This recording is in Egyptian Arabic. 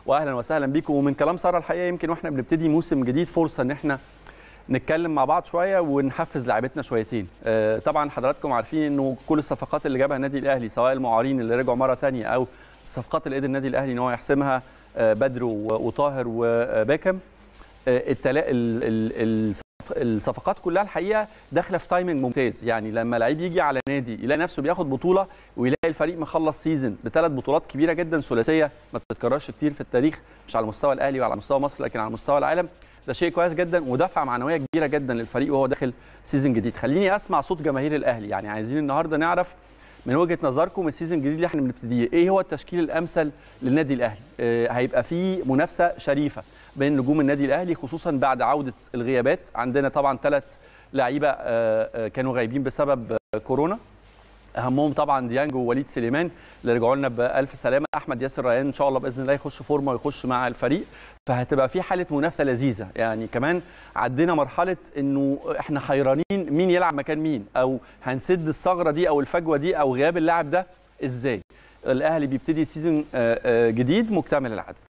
واهلا وسهلا بيكم ومن كلام ساره الحقيقه يمكن واحنا بنبتدي موسم جديد فرصه ان احنا نتكلم مع بعض شويه ونحفز لاعبتنا شويتين آه، طبعا حضراتكم عارفين انه كل الصفقات اللي جابها النادي الاهلي سواء المعارين اللي رجعوا مره ثانيه او الصفقات اللي قدر النادي الاهلي ان هو يحسمها آه، بدر و- وطاهر وباكم آه، التلا... ال- ال- الصف- الصفقات كلها الحقيقه داخله في تايمنج ممتاز يعني لما لعيب يجي على نادي يلاقي نفسه بياخد بطوله ويلاقي الفريق مخلص سيزون بثلاث بطولات كبيره جدا ثلاثيه ما بتتكررش كتير في التاريخ مش على مستوى الاهلي وعلى مستوى مصر لكن على مستوى العالم ده شيء كويس جدا ودفعه معنويه كبيره جدا للفريق وهو داخل سيزون جديد خليني اسمع صوت جماهير الاهلي يعني عايزين النهارده نعرف من وجهه نظركم السيزون الجديد اللي احنا بنبتديه ايه هو التشكيل الامثل للنادي الاهلي آه هيبقى فيه منافسه شريفه بين نجوم النادي الاهلي خصوصا بعد عوده الغيابات عندنا طبعا ثلاث لعيبه آه آه كانوا غايبين بسبب آه كورونا اهمهم طبعا ديانجو ووليد سليمان اللي رجعوا لنا بالف سلامه احمد ياسر ريان ان شاء الله باذن الله يخش فورمه ويخش مع الفريق فهتبقى في حاله منافسه لذيذه يعني كمان عدينا مرحله انه احنا حيرانين مين يلعب مكان مين او هنسد الثغره دي او الفجوه دي او غياب اللاعب ده ازاي الاهلي بيبتدي سيزون آه، آه، جديد مكتمل العدد